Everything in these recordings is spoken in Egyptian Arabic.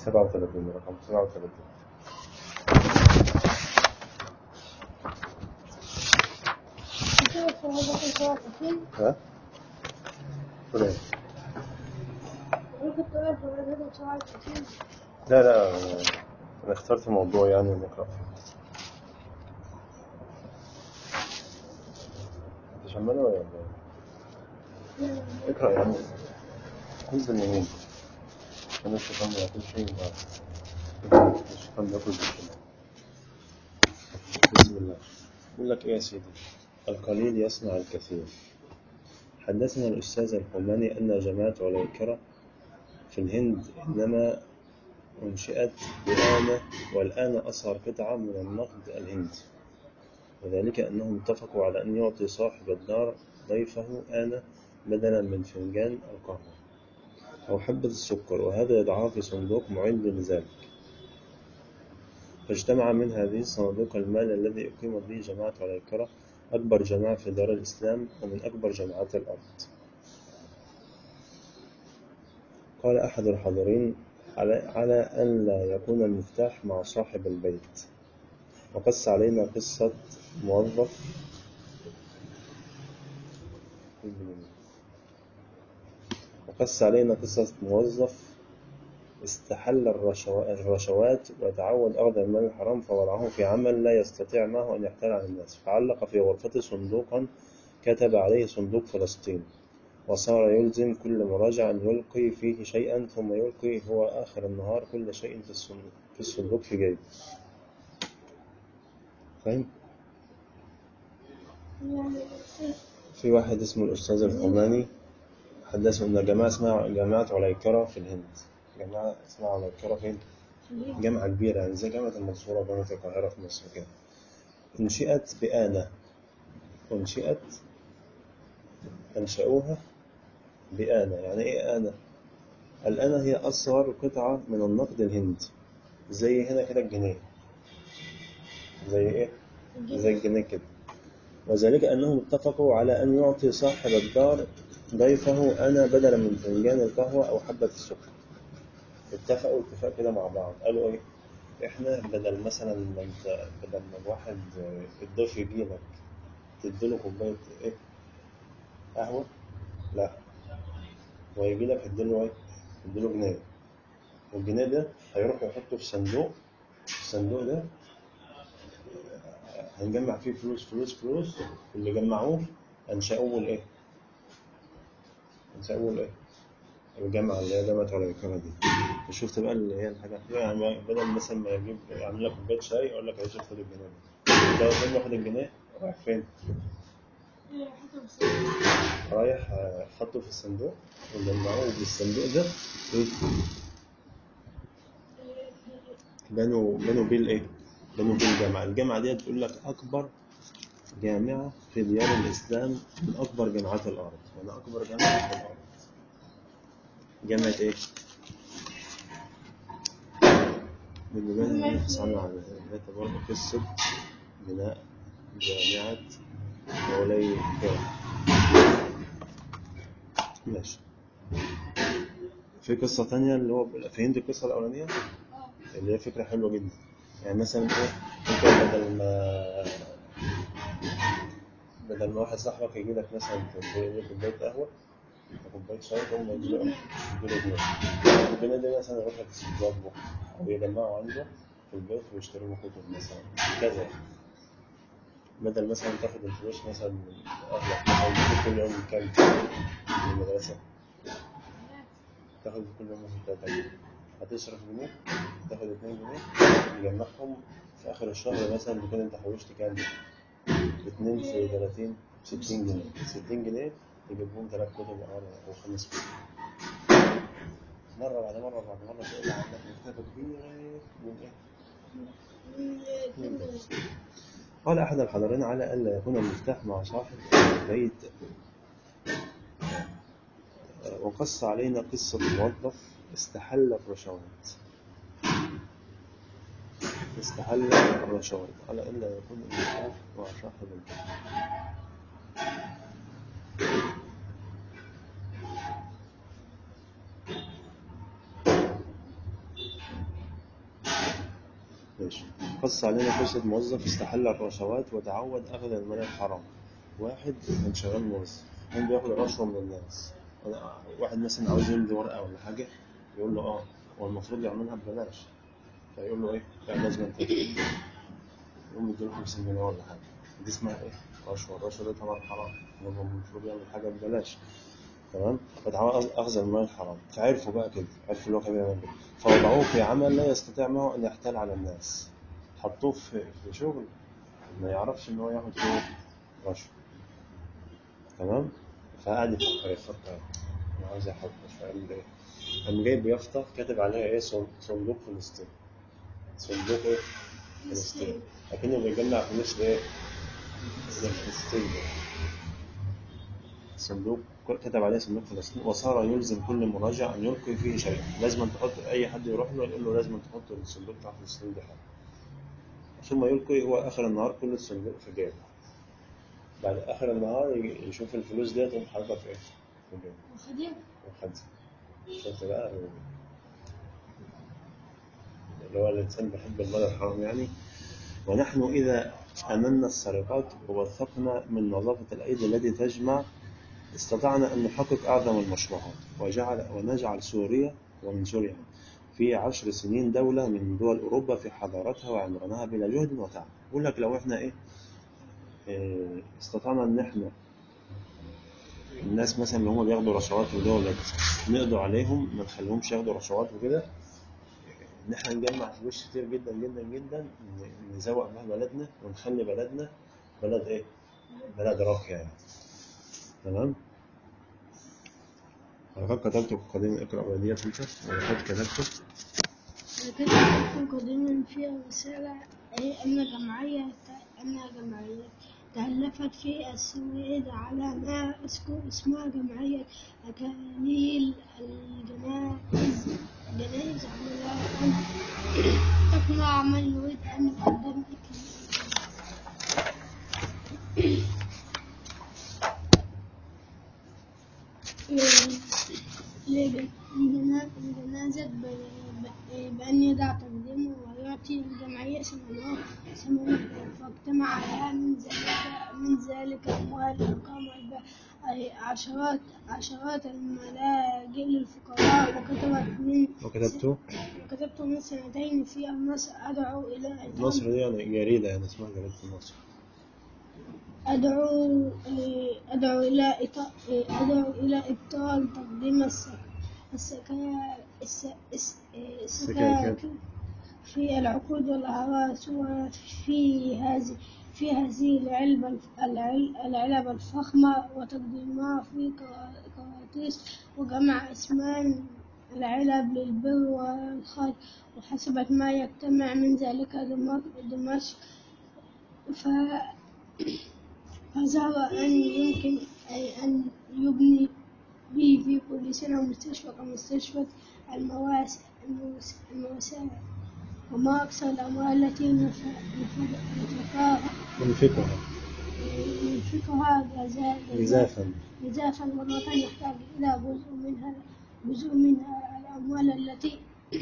37 رقم 37 ها؟ ولا إيه؟ لا لا أنا اخترت موضوع يعني نقرأ فيه تشمله ولا إيه؟ اقرأ يا عم كل باليمين أنا الشيطان بياكل شيء ما الشيطان بياكل بالشمال بسم الله يقول لك إيه يا سيدي القليل يصنع الكثير حدثنا الأستاذ الحماني أن جماعة عليكرة في الهند إنما أنشئت بآنة والآن أصغر قطعة من النقد الهندي وذلك أنهم اتفقوا على أن يعطي صاحب الدار ضيفه آنة بدلا من فنجان القهوة أو حبة السكر وهذا يضعها في صندوق معد لذلك فاجتمع من هذه الصناديق المال الذي أقيمت به جماعة عليكرة أكبر جماعة في دار الإسلام ومن أكبر جماعات الأرض قال أحد الحاضرين على, على أن لا يكون المفتاح مع صاحب البيت وقص علينا قصة موظف وقص علينا قصة موظف استحل الرشوا- الرشوات وتعود أخذ المال الحرام فوضعه في عمل لا يستطيع معه أن يحتال على الناس فعلق في غرفته صندوقا كتب عليه صندوق فلسطين وصار يلزم كل مراجع أن يلقي فيه شيئا ثم يلقي هو آخر النهار كل شيء في الصندوق في, الصندوق في جيبه فاهم؟ في واحد اسمه الأستاذ الحماني حدثه إن جماعة اسمها جامعة عليكرة في الهند جامعة اسمها عليكرة فين؟ جامعة كبيرة يعني زي جامعة المنصورة وجامعة القاهرة في مصر كده انشئت بآنة انشئت أنشأوها بآنة يعني إيه آنة؟ الآنة هي أصغر قطعة من النقد الهندي زي هنا كده الجنيه زي إيه؟ زي الجنيه كده وذلك أنهم اتفقوا على أن يعطي صاحب الدار ضيفه أنا بدلا من فنجان القهوة أو حبة السكر اتفقوا اتفاق كده مع بعض قالوا إيه إحنا بدل مثلا ما أنت بدل ما الواحد الضيف يجي لك تديله كوباية إيه قهوة لا هو يجي لك تديله إيه تديله جنيه والجنيه ده هيروح يحطه في صندوق الصندوق ده هنجمع فيه فلوس فلوس فلوس اللي جمعوه هنشأوه الإيه؟ هنشأوه الإيه؟ الجامعة اللي هي جامعة عليكرة دي شفت بقى اللي هي الحاجات دي يعني بدل مثلا ما يجيب يعمل لك كوباية شاي يقول لك عايز خد الجنيه ده ده لما ياخد الجنيه رايح فين؟ رايح آه، حطه في الصندوق وجمعوه بالصندوق ده إيه؟ بنوا بنوا بيه الإيه؟ بنوا بيه الجامعة الجامعة دي تقول لك أكبر جامعة في ديار الإسلام من أكبر جامعات الأرض من أكبر جامعة في الأرض جامعة إيه؟ من بناء نفس عنها على ذات برضه قصة بناء جامعة مولاي كرم ماشي في قصة تانية اللي هو فهمت القصة الأولانية اللي هي فكرة حلوة جدا يعني مثلا إيه أنت بدل ما بدل ما واحد صاحبك يجي لك مثلا تديله كوباية قهوة أو كوباية شاي تقوم يديله يديله جنيه الجنيه ده مثلا يروح يستضافه أو يجمعه عنده في البيت ويشتروا له كتب مثلا كذا بدل مثلا تاخد الفلوس مثلا من أهلك مثلا تاخد كل يوم كام من المدرسة تاخد كل يوم مثلا تلاتة جنيه هتصرف جنيه تاخد اتنين جنيه تجمعهم في آخر الشهر مثلا تكون أنت حوشت كام؟ اتنين في تلاتين ستين جنيه ستين جنيه تجيب لهم تلات كتب أو أو خمس كتب مرة بعد مرة بعد مرة تقلع عندك مكتبة كبيرة من إيه؟ من بيت. قال أحد الحضرين على ألا يكون المفتاح مع صاحب البيت وقص علينا قصة موظف استحل الرشوات استحل الرشوات على ألا يكون المفتاح مع صاحب البيت ماشي قص علينا قصة موظف استحل الرشوات وتعود أخذ المال الحرام واحد كان شغال موظف كان بياخد رشوة من الناس واحد مثلا عاوز يمضي ورقة ولا حاجة يقول له اه هو المفروض يعملها ببلاش فيقول له ايه لا لازم انت يقوم يديله 50 جنيه ولا حاجة دي اسمها ايه؟ رشوة الرشوة دي طبعا حرام هو المفروض يعمل حاجة ببلاش تمام فتعود أخذ المال الحرام فعرفوا بقى كده عرفوا اللي هو كان بيعمل كده فوضعوه في عمل لا يستطيع معه أن يحتال على الناس حطوه في في شغل ما يعرفش إن هو ياخد فيه رشوة تمام فقعد يفكر يفكر أنا عاوز ياخد رشوة يعمل إيه؟ قام جايب يافطة كاتب عليها إيه صن- صندوق فلسطين صندوق إيه؟ فلسطين لكنه بيجمع فلوس لإيه؟ لفلسطين صندوق كتب عليه صندوق فلسطين وصار يلزم كل مراجع ان يلقي فيه شيء لازم تحط اي حد يروح له يقول له لازم تحط الصندوق بتاع فلسطين ده حاجه ثم يلقي هو اخر النهار كل الصندوق في جيبه بعد اخر النهار ي- يشوف الفلوس ديت تقوم حاططها في ايه؟ في جيبه وخديها وخدها شفت بقى اللي هو الانسان بيحب المال الحرام يعني ونحن اذا امنا السرقات ووثقنا من نظافه الايدي التي تجمع استطعنا أن نحقق أعظم المشروعات وجعل ونجعل سوريا ومن سوريا في عشر سنين دولة من دول أوروبا في حضارتها وعمرانها بلا جهد وتعب بقول لك لو إحنا إيه إيه، استطعنا إن إحنا الناس مثلا اللي هم بياخدوا رشوات ودول نقضوا عليهم ما نخليهمش ياخدوا رشوات وكده إن إحنا نجمع فلوس كتير جدا جدا جدا ن- نزوق بها بلدنا ونخلي بلدنا بلد إيه؟ بلد راقية يعني تمام؟ ولقد كتبت في قديم اقرأ وديت انت ولقد كتبت كتبت قديما فيها رسالة أي أن جمعية أن جمعية تألفت في السويد على ما أذكر اسمها جمعية أكاليل الجنائز الجنائز على أن تقنع من يريد أن يقدم لجنازة بأن يدع تقديمه ويعطي الجمعية ثمنه ثمنه فاجتمع عليها من ذلك من ذلك أموال أقام أي عشرات عشرات الملاجئ للفقراء وكتبت من وكتبت وكتبت من سنتين في النصر أدعو إلى إطعام مصر دي يعني جريدة يعني اسمها جريدة النصر أدعو أدعو إلى إط- أدعو إلى إبطال تقديم الس- السكا الس- الس- السكاكين في العقود والأعراس وفي هذه في هذه العلبة الف- العل- العلب الفخمة وتقديمها في كرا- كراتيس وجمع أثمان العلب للبر والخير وحسبت ما يجتمع من ذلك دمشق- دمشق ف فظهر أن يمكن أي أن يبني به في كل سنة مستشفى كمستشفى المواسع المواسع وما أكثر الأموال التي نف- نف- نفقها منفقها ينفقها جزاء جزافا جزافا والوطن يحتاج إلى جزء منها جزء منها الأموال التي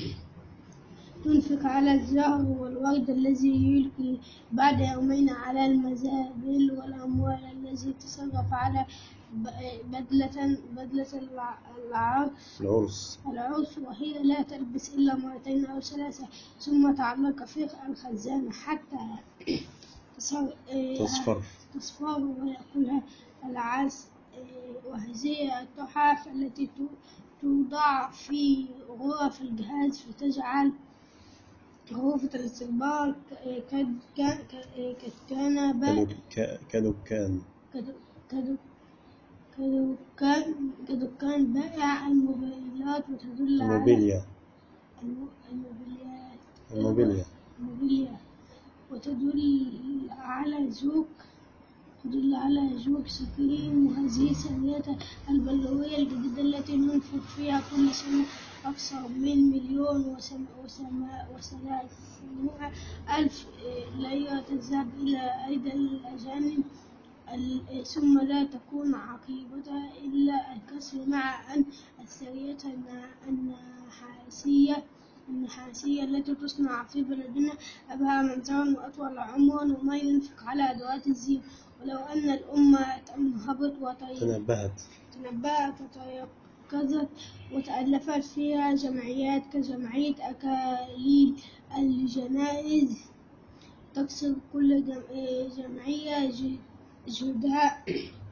تنفق على الزهر والورد الذي يلقي بعد يومين على المزابل والأموال التي تصرف على ب- بدلة بدلة الع- العرس العرس العرس وهي لا تلبس إلا مرتين أو ثلاثة ثم تعلق في الخزانة حتى تصر- إيه، تصفر تصفر ويأكلها العسل إيه، وهذه التحف التي تو- توضع في غرف الجهاز فتجعل غرفة الاستقبال ك- كد كان ك- قد كان با- كدك- كدكان كد- كد- كدكان كدكان بائع الموبايلات وتدل على الموبيليا الم- الموبيليات الموبيليا الموبيليا وتدل على زوج تدل على زوج سكين وهذه ثانية البلورية الجديدة التي ننفق فيها كل سنة أكثر من مليون وسم وسما وثلاثمائة ألف ليرة تذهب إلى أيدي الأجانب ال- ثم لا تكون عاقبتها إلا الكسر مع أن الثرية النا- النحاسية النحاسية التي تصنع في بلدنا أبهى منظرا وأطول عمرا وما ينفق على أدوات الزينة ولو أن الأمة تنهضت وتي- تنبهت تنبأت وتيقظت وتألفت فيها جمعيات كجمعية أكاليل الجنائز تكسر كل جم- جمعية ج- جهدها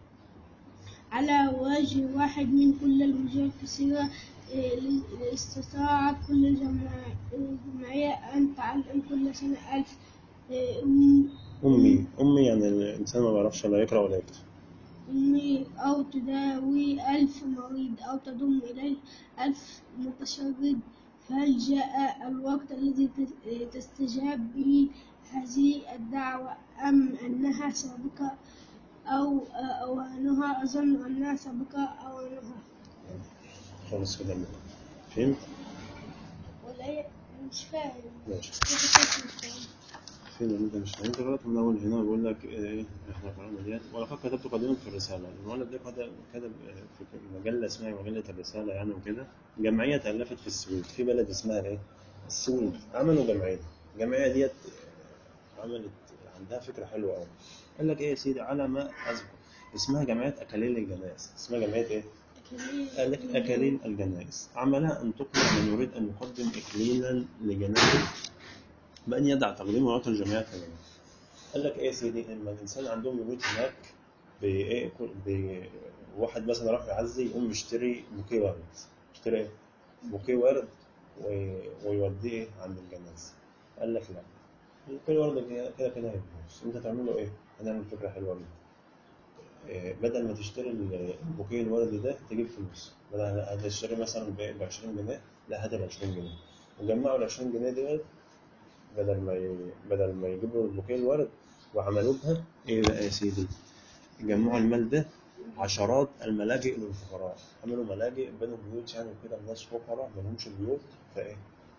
على وجه واحد من كل الوجوه الكثيرة إيه، استطاعت كل جمع- جمعية أن تعلم كل سنة ألف إيه، أم- أمي أمي يعني الإنسان ما بيعرفش لا يقرأ ولا يكتب أمي أو تداوي ألف مريض أو تضم إليه ألف متشرد فهل جاء الوقت الذي تس- تستجاب به هذه الدعوة أم أنها سابقة أو أوانها أظن أنها سابقة أوانها خلاص كده فهمت؟ ولا هي مش فاهم ماشي كيف تفهم؟ فين اللي انت مش فاهم انت قرأت من اول هنا بيقول لك ايه احنا قرأنا ديت ولقد كتبت قديما في الرسالة المؤلف ده كتب كتب في مجلة اسمها مجلة الرسالة يعني وكده جمعية تألفت في السويد في بلد اسمها ايه؟ السويد عملوا جمعية الجمعية ديت عملت عندها فكرة حلوة قوي قال لك ايه يا سيدي على ما اذكر اسمها جمعية أكاليل الجنائز اسمها جمعية ايه؟ قال لك أكاليل الجنائز عملها أن تقنع من يريد أن يقدم إكليلا لجنازة بأن يدع تقديمه ويعطي الجمعية كمان قال لك إيه يا سيدي لما الإنسان عندهم يموت هناك بإيه ب- واحد مثلا راح يعزي يقوم يشتري بوكيه ورد يشتري إيه؟ بوكيه ورد و- ويوديه عند الجنازة قال لك لا بوكيه الورد كده كده كده هيبوظ أنت تعمل له إيه؟ هنعمل فكرة حلوة جدا إيه، بدل ما تشتري البوكيه الوردي ده تجيب فلوس بدل هتشتري مثلا ب 20 جنيه لا هات ب 20 جنيه وجمعوا ال 20 جنيه ديت بدل ما ي... بدل ما يجيبوا البوكيه الورد وعملوا بها ايه بقى يا سيدي جمعوا المال ده عشرات الملاجئ للفقراء عملوا ملاجئ بنوا بيوت يعني وكده الناس فقراء ما لهمش بيوت فايه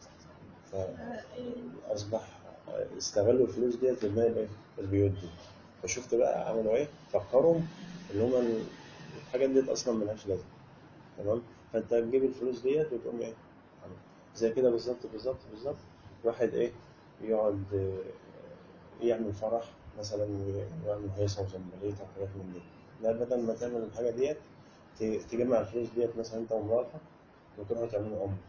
فاصبح استغلوا الفلوس ديت في بناء الايه البيوت دي فشفت بقى عملوا ايه فكروا اللي هم ال- الحاجات ديت اصلا ملهاش لازمه تمام فانت تجيب الفلوس ديت وتقوم ايه عامل. زي كده بالظبط بالظبط بالظبط واحد ايه يقعد آه، يعمل فرح مثلا ويعمل هيصه وزمبليطه وحاجات من دي لا بدل ما تعمل الحاجه ديت ت- تجمع الفلوس ديت مثلا انت ومراتك وتروحوا تعملوا امر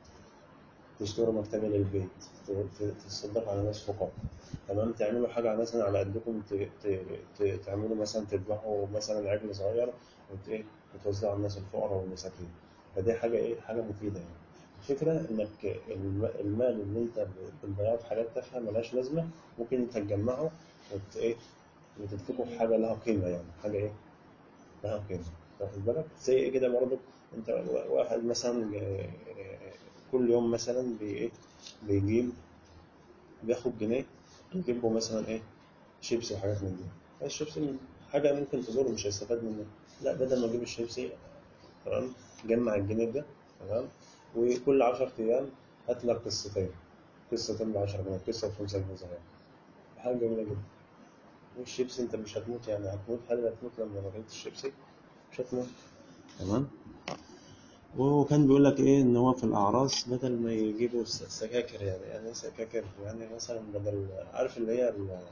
تشتروا مكتبه للبيت ت- ت- تصدقوا على ناس فقراء تمام تعملوا حاجه مثلا على قدكم ت- ت- ت- تعملوا مثلا تذبحوا مثلا عجل صغير وت- إيه؟ وتوزعوا على الناس الفقراء والمساكين فدي حاجه ايه حاجه مفيده يعني الفكره انك الم- المال اللي انت بتضيعه في حاجات تافهه ملهاش لازمه ممكن انت تجمعه وت ايه وتنفقه في حاجه لها قيمه يعني حاجه ايه لها قيمه واخد بالك زي ايه كده برضه انت واحد مثلا آه، آه، كل يوم مثلا بي ايه بيجيب بياخد جنيه يجيب له مثلا ايه شيبسي وحاجات من دي الشيبسي حاجه ممكن تضره مش هيستفاد منها لا بدل ما اجيب الشيبسي تمام جمع الجنيه ده تمام وكل 10 ايام هات لك قصتين قصتين ب 10 جنيه قصه ب 5 جنيه صغيره حاجه جميله جدا والشيبسي انت مش هتموت يعني هتموت هل هتموت لما ما اكلتش الشيبسي مش هتموت تمام وهو كان بيقول لك ايه ان هو في الاعراس بدل ما يجيبوا س- سكاكر يعني يعني ايه سكاكر يعني مثلا بدل عارف اللي هي ال-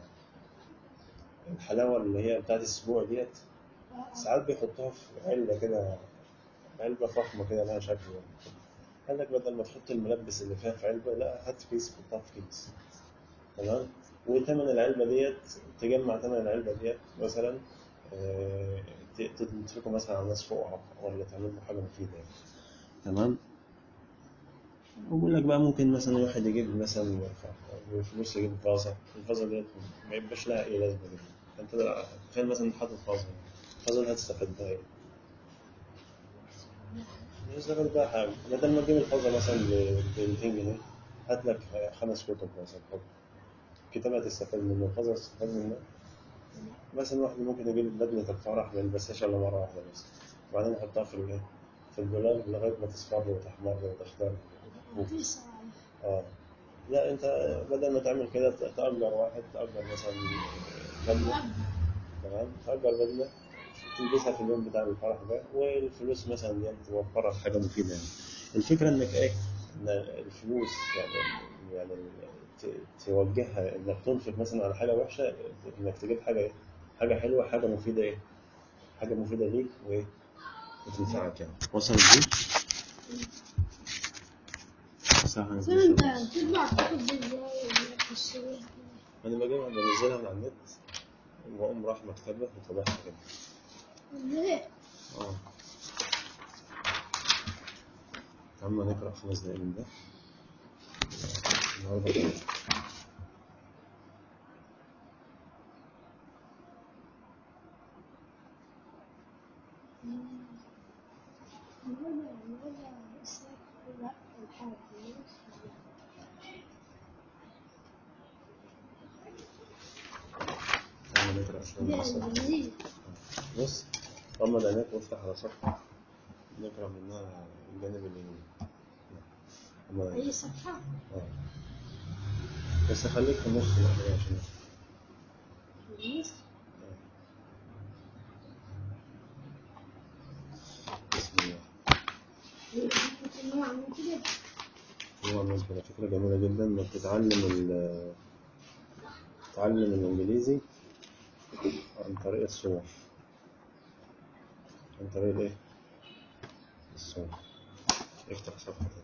الحلاوه اللي هي بتاعت الاسبوع ديت ساعات بيحطوها في علبه كده علبه فخمه كده لها شكل يعني. قال لك بدل ما تحط الملبس اللي فيها في علبه لا هات كيس حطها في كيس تمام وثمن العلبه ديت تجمع ثمن العلبه ديت مثلا آه، ت- تنفقه مثلا على ناس فقراء ولا تعمل له حاجه مفيده يعني. تمام وبقول لك بقى ممكن مثلا واحد يجيب مثلا بفلوس يجيب فازة الفازة ديت ما يبقاش لها أي لازمة جدا أنت تخيل مثلا حاطط فازة الفازة دي هتستفاد بها إيه؟ مش هتستفاد بها حاجة بدل ما تجيب الفازة مثلا ب 200 جنيه هات لك خمس كتب مثلا حط كتاب هتستفاد منه الفازة هتستفاد منه مثلا واحد ممكن يجيب بدلة الفرح ما يلبسهاش إلا مرة واحدة بس وبعدين يحطها في الإيه؟ في الدولاب لغاية ما تصفر وتحمر وتخضر رخيصة اه لا انت بدل ما تعمل كده تأجر واحد تأجر مثلا بدلة تمام تأجر بدلة تلبسها في اليوم بتاع الفرح ده والفلوس مثلا دي توفرها في حاجة مفيدة يعني الفكرة انك ايه إن الفلوس يعني يعني ت- توجهها إنك تنفق مثلا على حاجة وحشة إنك تجيب حاجة إيه؟ حاجة حلوة حاجة مفيدة إيه؟ حاجة مفيدة ليك وإيه؟ وتنفعك يعني وصل دي؟ صح بس انت بتطبع كتب ازاي ولا بتشتريها أنا بجيبها بنزلها من على النت وأقوم رايح مكتبة وطبعها كده ازاي؟ اه عم نقرأ خمس دقايق من ده النهارده كده. الوضع الوضع الساعة لا الحاجة عم نقرأ شوية دي من الصفحة. انجليزي بص غمض عينيك وافتح على صفحة نقرأ منها الجانب اليمين غمض عينيك. اي صفحة اه بس خليك في النص الأخير عشان النص بسم الله نوع من كده هو بالنسبة فكرة جميلة جدا إنك تتعلم ال تتعلم الإنجليزي عن طريق الصور عن طريق الإيه؟ الصور افتح صفحة تانية.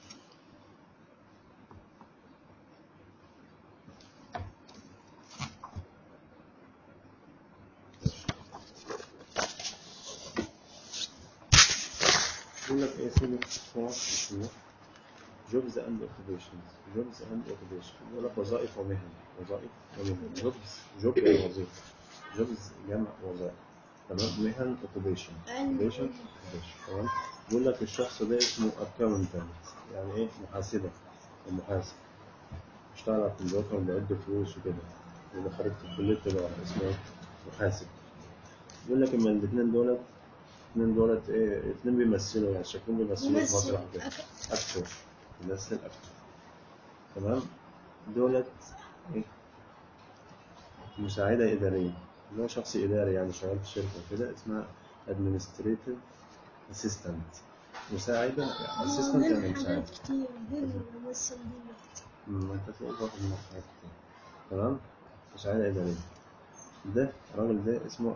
يقول لك ايه سيبك صور بسم الله جوبز اند اوكيبيشنز جوبز اند اوكيبيشن يقول لك وظائف ومهن وظائف ومهن جوبز جوب يعني وظيفة جوبز جمع وظائف تمام مهن اوكيبيشن اوكيبيشن تمام بيقول لك الشخص ده اسمه اكاونتنت يعني ايه محاسبة ومحاسب اشتغل على الكمبيوتر بيعد فلوس وكده اللي خريج في كلية تجارة اسمه ايه؟ محاسب بيقول لك اما الاثنين دولت الاثنين دولت ايه اثنين بيمثلوا يعني شكلهم بيمثلوا في ممثل مسرح كده أك- اكتور بيمثل اكتور تمام دولت ايه مساعدة إدارية اللي هو شخص إداري يعني شغال في شركة كده اسمها administrative assistant مساعدة هو assistant من يعني مساعد حاجات كتير من الممثل ديت أمم، أنت تلاقي واحد من الحاجات دي. تمام مساعدة إدارية ده الراجل ده اسمه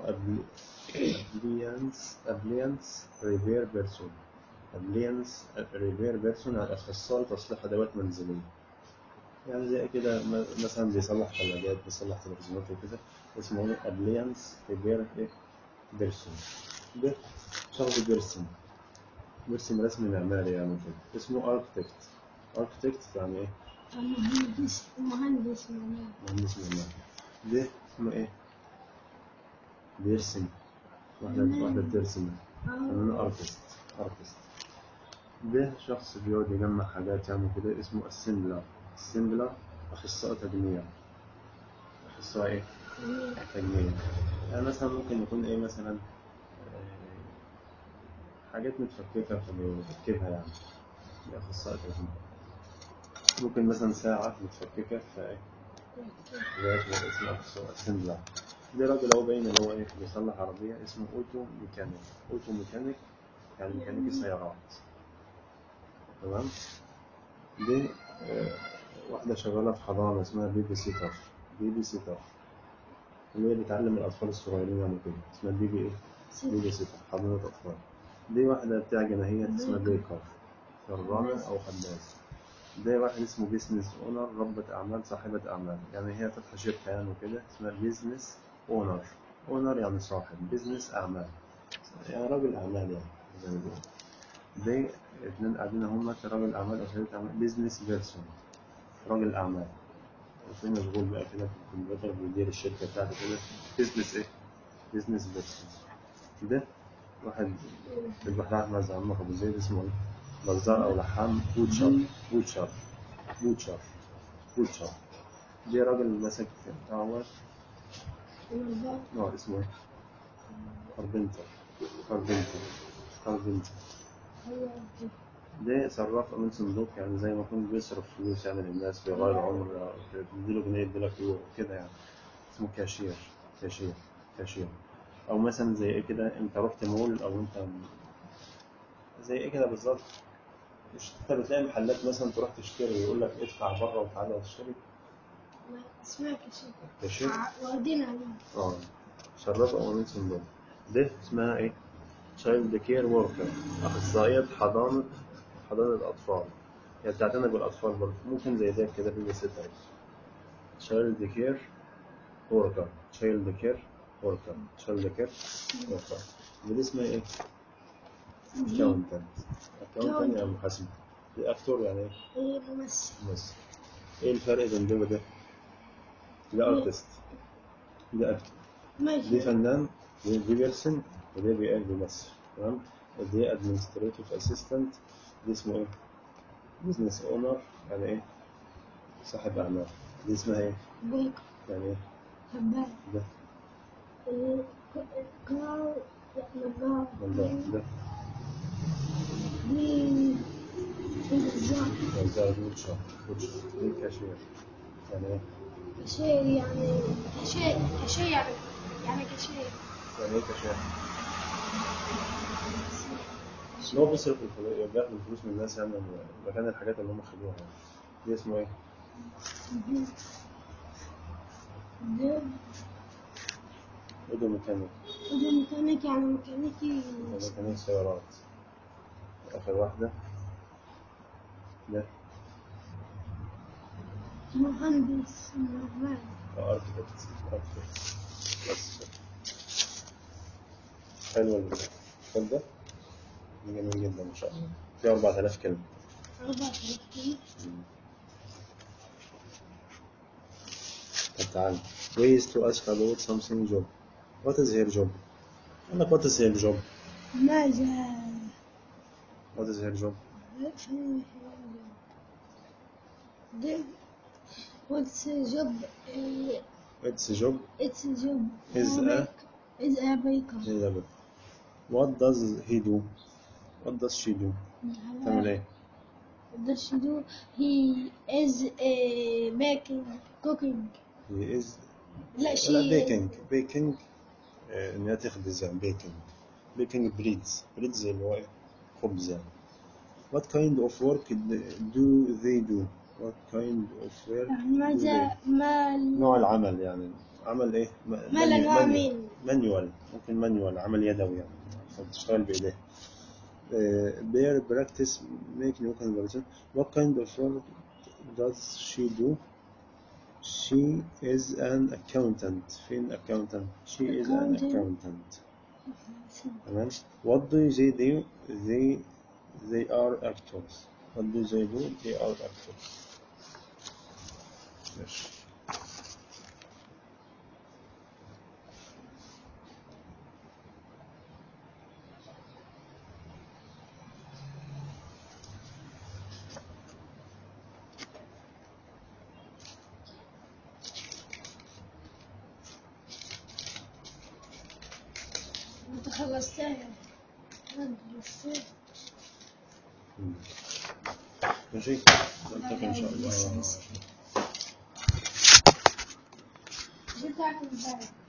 أبليانس أبليانس ريبير بيرسون أبليانس ريبير بيرسون على أخصائي تصليح أدوات منزلية يعني زي كده م- مثلا بيصلح ثلاجات بيصلح تلفزيونات وكده اسمه ايه أبليانس ريبير إيه بيرسون ده شخص بيرسم بيرسم رسم معماري يعني كده اسمه أركتكت أركتكت يعني إيه مهندس مهندس معناه مهندس معماري ده اسمه إيه بيرسم واحدة واحدة بترسم فنان ارتست ارتست ده شخص بيقعد يجمع حاجات يعني كده اسمه السيمبلر السيمبلر اخصائي تجميع اخصائي ايه تجميع يعني مثلا ممكن يكون ايه مثلا آه، حاجات متفككة فبيركبها يعني ده اخصائي تجميع ممكن مثلا ساعة متفككة فايه ده اسمه اخصائي السيمبلر ده راجل هو باين اللي هو ايه بيصلح عربية اسمه اوتو ميكانيك اوتو ميكانيك يعني ميكانيكي سيارات تمام دي آه، واحدة شغالة في حضانة اسمها بيبي سيتر بيبي سيتر اللي هي بتعلم الأطفال الصغيرين يعني كده اسمها بيبي إيه؟ بيبي سيتر حضانة أطفال دي واحدة بتاع جناهية اسمها بيكر شرانة أو خباز ده واحد اسمه بيزنس اونر ربة أعمال صاحبة أعمال يعني هي فاتحة شركة يعني وكده اسمها بيزنس اونر اونر يعني صاحب بيزنس أعمال يعني راجل أعمال يعني زي ما بيقولوا دي اتنين قاعدين هما راجل أعمال أو سيدة أعمال بيزنس بيرسون راجل أعمال وفي مشغول بقى كده في الكمبيوتر بيدير الشركة بتاعته كده بيزنس إيه؟ بيزنس بيرسون ده واحد في البحر الأحمر زي عمك أبو زيد اسمه إيه؟ جزار أو لحام بوتشر بوتشر بوتشر بوتشر دي راجل ماسك بتاع هو والباب نوع اسمه إيه؟ كاربنتر كاربنتر كاربنتر هو ده صراف من صندوق يعني زي ما يكون بيصرف فلوس يعني للناس بيغير عمر تديله جنيه يديلك يورو كده يعني اسمه كاشير كاشير كاشير او مثلا زي ايه كده انت رحت مول او انت زي ايه كده بالظبط مش انت بتلاقي محلات مثلا تروح تشتري يقول لك ادفع بره وتعالى وتشتري ما اسمها كشيء كاشير واخدين عليه اه شراب او من دول ده اسمها ايه تشايلد كير وركر اخصائيه حضانه حضانه الاطفال هي بتعتني بالاطفال برضه ممكن زي ده كده بيبي سيتر تشايلد كير وركر تشايلد كير وركر تشايلد كير وركر دي اسمها ايه اكاونتنت اكاونتنت يعني محاسب دي اكتور يعني ايه إيه ممثل بس ايه الفرق بين ده وده ده ارتست ده اكتور دي ماشي فنان دي دي بيرسم ودي بي- بيمثل تمام دي ادمنستريتيف اسيستنت دي اسمه ايه بزنس اونر يعني ايه صاحب اعمال دي اسمها ايه بيك يعني ايه حباية ده إيه ك- كار نجار نجار ده دي الزعم وزارة بوتشر بوتشر دي كاشير يعني ايه كشيء يعني كشيء كشيء يعني يعني كشيء يعني ايه كاشير اللي هو بيصرف الفلوس بياخد الفلوس من الناس يعني مكان الحاجات اللي هم خدوها يعني دي اسمه ايه ده ايدو ميكانيك ده ميكانيك يعني ميكانيكي ميكانيك سيارات آخر واحدة ده مهندس معماري اركتكت اركتكت بس حلو الكتاب ده جميل جدا ما شاء الله فيه 4000 كلمة أربعة آلاف طب تعال ways to ask about something job what is her job قال لك what is her job ماذا what is her job ده What's a job? Uh, it's a job it's a job. Is a- is a baker. is a bit. what does he do what does she do تعمل ايه Does she do? He is a baking, cooking. he is لا she لا بيكنج بيكنج آه، ان هي تخبز يعني بيكنج بيكنج بريدز بريدز اللي هو ايه خبز يعني what kind of work do they do what kind of work يعني do ماذا they ما نوع العمل يعني عمل ايه ما الأنواع مين؟ مانيوال ممكن مانيوال عمل يدوي يعني بتشتغل بايديه uh, their practice make new conversation what kind of work does she do she is an accountant فين accountant she is an Accountant. accountant تمام what do they do they they are actors what do they do they are actors ماشي أنت خلصتها أنت خلصتها مم. ماشي نلتقي ان شاء الله جبت عن البلد